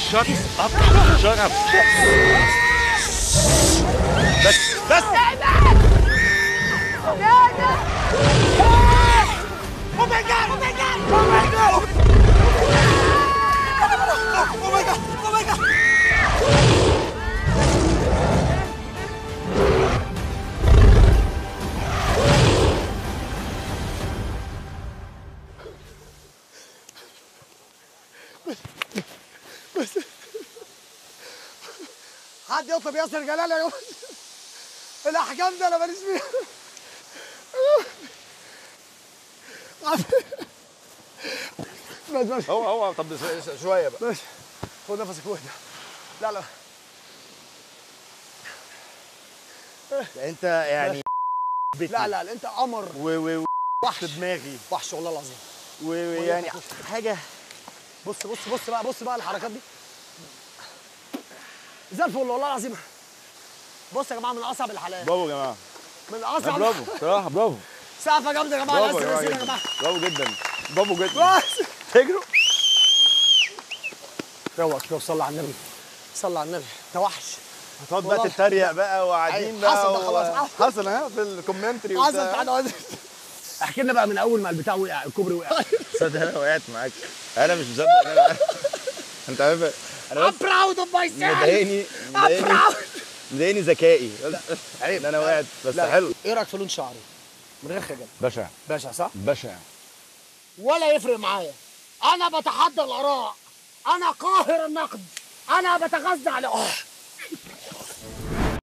شut up shut up بس بس Oh my god! Oh my god! Oh my god! Oh my god! Oh my god! حد يطلب ياسر جلال يا جماعه الاحكام ده انا ماليش فيها بس بس هو هو طب س- شويه بقى ماشي خد نفسك واهدى لا لا انت يعني لا لا لا انت قمر و و و- وحش دماغي وحش والله العظيم ويعني حاجه بص بص بص بقى بص بقى الحركات دي زي الفل والله العظيم بص يا جماعه من اصعب الحالات برافو يا جماعه من لا، اصعب برافو بصراحه برافو سقفه جامده يا جماعه برافو لسه يا لسه يا جماعه جماعه جدا. برافو جدا برافو جدا بس تجروا روق كده وصلي على النبي صلي على النبي انت وحش هتقعد بقى والله. تتريق بقى وقاعدين أيوة. بقى حصل ده و- خلاص. حصل ها في الكومنتري حصل وبتاع. تعالى اقعد. احكي لنا بقى من اول ما البتاع وقع الكوبري وقع تصدق انا وقعت معاك انا مش مصدق ان انا انت عارف انا I'm بس proud of myself مضايقني I'm مضايقني proud مضايقني ذكائي ان انا وقعت بس لا. حلو ايه رايك في لون شعري؟ من غير خجل بشع باشا صح؟ بشع ولا يفرق معايا انا بتحدى الاراء انا قاهر النقد انا بتغذى على اه